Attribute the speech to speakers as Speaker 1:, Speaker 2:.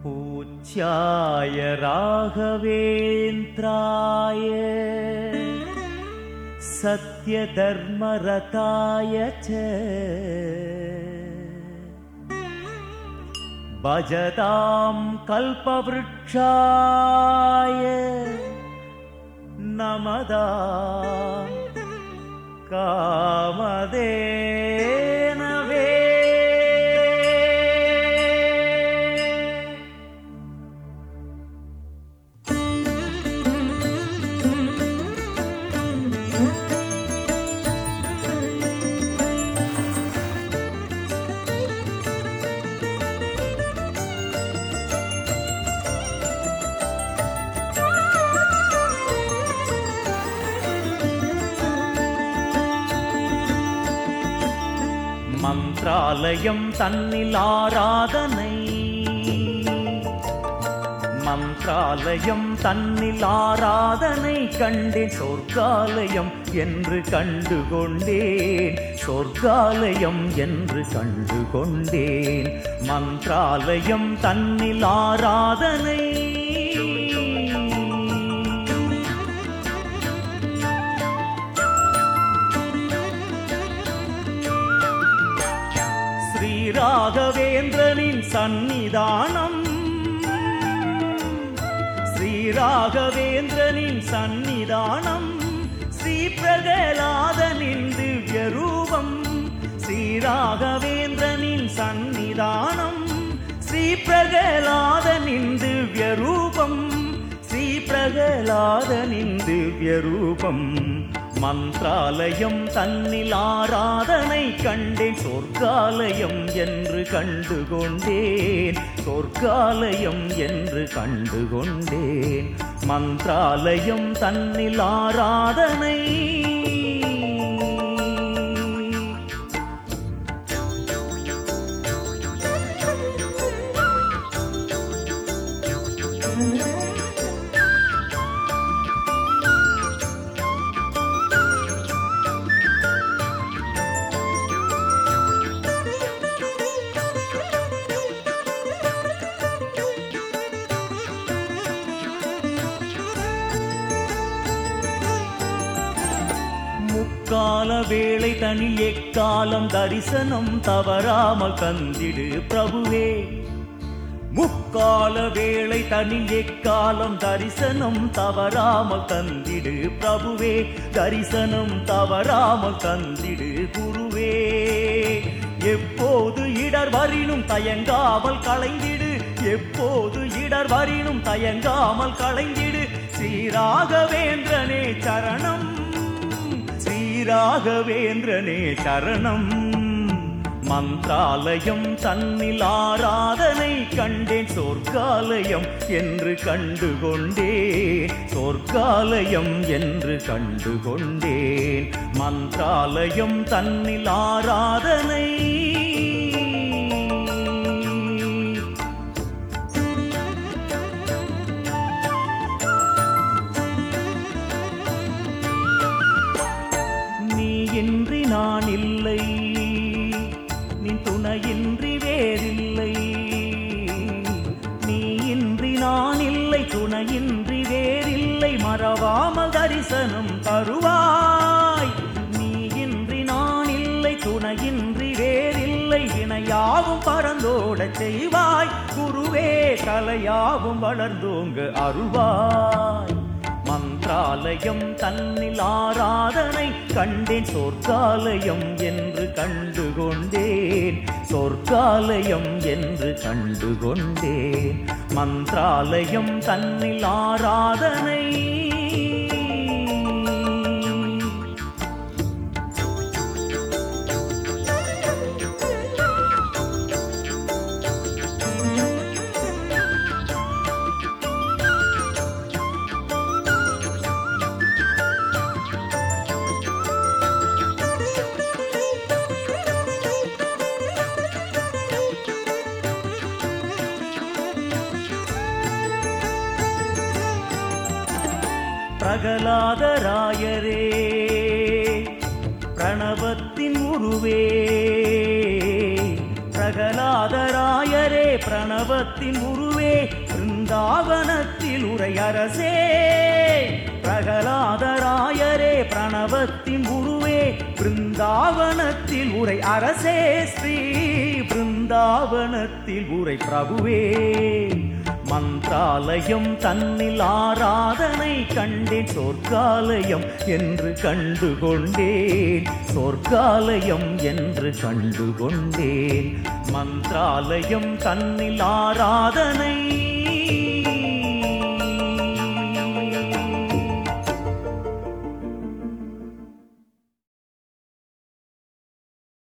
Speaker 1: पूज्याय राघवेन्द्राय सत्यधर्मरताय च भजतां कल्पवृक्षाय नमदा कामधेनवे மந்திராலயம் தன்னில் ஆராதனை மந்திராலயம் தன்னில் ஆராதனை கண்டேன் சொர்க்காலயம் என்று கண்டு கொண்டேன் சொர்க்காலயம் என்று கண்டு கொண்டேன் மந்திராலயம் தன்னில் ஆராதனை ஸ்ரீராகவேந்திரனின் சந்நிதானம் ஸ்ரீராகவேந்திரனின் சந்நிதானம் ஸ்ரீ பிரகலாதனின் திவ்ய ரூபம் ஸ்ரீராகவேந்திரனின் சந்நிதானம் ஸ்ரீ பிரகலாதனின் திவ்ய ரூபம் ஸ்ரீ பிரகலாதனின் திவ்ய ரூபம் மந்திராலயம் தன்னில் ஆராதனை கண்டேன் சொர்க்காலயம் என்று கண்டு கொண்டேன் சொர்க்காலயம் என்று கண்டு கொண்டேன் மந்திராலயம் தன்னில் ஆராதனை முக்கால வேளை தனில் எக்காலம் தரிசனம் தவறாமல் தந்திடு பிரபுவே முக்கால வேளை தனில் எக்காலம் தரிசனம் தவறாமல் தந்திடு பிரபுவே தரிசனம் தவறாமல் தந்திடு குருவே எப்போது இடர் வரினும் தயங்காமல் களைந்திடு எப்போது இடர் வரினும் தயங்காமல் களைந்திடு ஸ்ரீராகவேந்திரனே சரணம் ஸ்ரீராகவேந்திரனே சரணம் மந்திராலயம் தன்னில் ஆராதனை கண்டேன் சொர்க்காலயம் என்று கண்டு கொண்டேன் சொர்க்காலயம் என்று கண்டு கொண்டேன் மந்திராலயம் தன்னில் ஆராதனை நீ இன்றி நான் இல்லை நீ துணையின்றி வேறில்லை நீ இன்றி நான் இல்லை துணையின்றி வேறில்லை மறவாமல் தரிசனம் தருவாய் நீ இன்றி நான் இல்லை துணையின்றி வேறில்லை இணையாவும் பறந்தோடச் செய்வாய் குருவே கலையாவும் வளர்ந்தோங்க அருள்வாய் மந்திராலயம் தன்னில் ஆராதனை கண்டேன் சொர்க்காலயம் என்று கண்டு கொண்டேன் சொர்க்காலயம் என்று கண்டு கொண்டேன் மந்திராலயம் தன்னில் ஆராதனை பிரகலாதராயரே பிரணவத்தின் உருவே பிரகலாதராயரே ராயரே பிரணவத்தின் உருவே பிருந்தாவனத்தில் உரை அரசே பிரகலாத ராயரே பிரணவத்தின் உருவே பிருந்தாவனத்தில் உரை அரசே ஸ்ரீ பிருந்தாவனத்தில் உரை பிரபுவே மந்திராலயம் தன்னில் ஆராதனை கண்டேன் சொர்க்காலயம் என்று கண்டு கொண்டேன் சொர்க்காலயம் என்று கண்டு கொண்டேன் மந்திராலயம் தன்னில் ஆராதனை